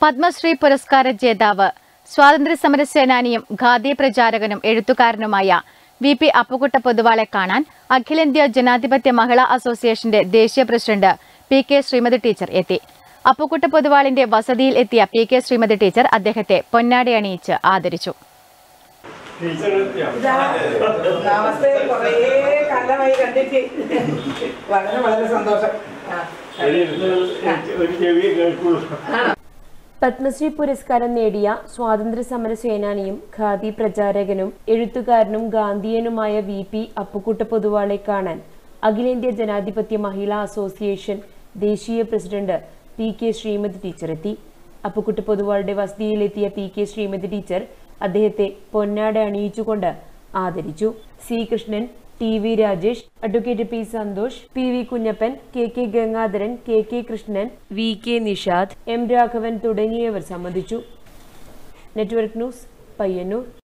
പത്മശ്രീ പുരസ്കാര ജേതാവ് സ്വാതന്ത്ര്യ സമര സേനാനിയും ഖാദി പ്രചാരകനും എഴുത്തുകാരനുമായ വി പി അപ്പുകുട്ട പൊതുവാളെ കാണാൻ അഖിലേന്ത്യാ ജനാധിപത്യ മഹിളാ അസോസിയേഷന്റെ ദേശീയ president P K Sreemathi teacher എത്തി അപ്പുകുട്ട പൊതുവാളിന്റെ വസതിയിൽ എത്തിയ പി കെ ശ്രീമതി ടീച്ചർ അദ്ദേഹത്തെ പൊന്നാടി അണിയിച്ച് ആദരിച്ചു ഇതാ, നമസ്തേ കുറേ കാലമായി കണ്ടിട്ട് വളരെ വളരെ സന്തോഷം ആ, ഒരു ചെവിയെ കേൾക്കുള്ളൂ പത്മശ്രീ പുരസ്കാരം നേടിയ സ്വാതന്ത്ര്യ സമര സേനാനിയും ഖാദി പ്രചാരകനും എഴുത്തുകാരനും ഗാന്ധിയനുമായ വി പി അപ്പുക്കുട്ട പൊതുവാളെ കാണാൻ അഖിലേന്ത്യാ ജനാധിപത്യ മഹിളാ അസോസിയേഷൻ ദേശീയ president P K Sreemathi teacher എത്തി അപ്പുക്കുട്ട പൊതുവാളുടെ വസതിയിലെത്തിയ പി കെ ശ്രീമതി ടീച്ചർ അദ്ദേഹത്തെ പൊന്നാട അണിയിച്ചുകൊണ്ട് ആദരിച്ചു C Krishnan T V Rajesh advocate P Santhosh P V Kunhappan K K Gangadharan K K Krishnan V K Nishad M Raghavan തുടങ്ങിയവർ സംബന്ധിച്ചു നെറ്റ്വർക്ക് ന്യൂസ് പയ്യന്നൂർ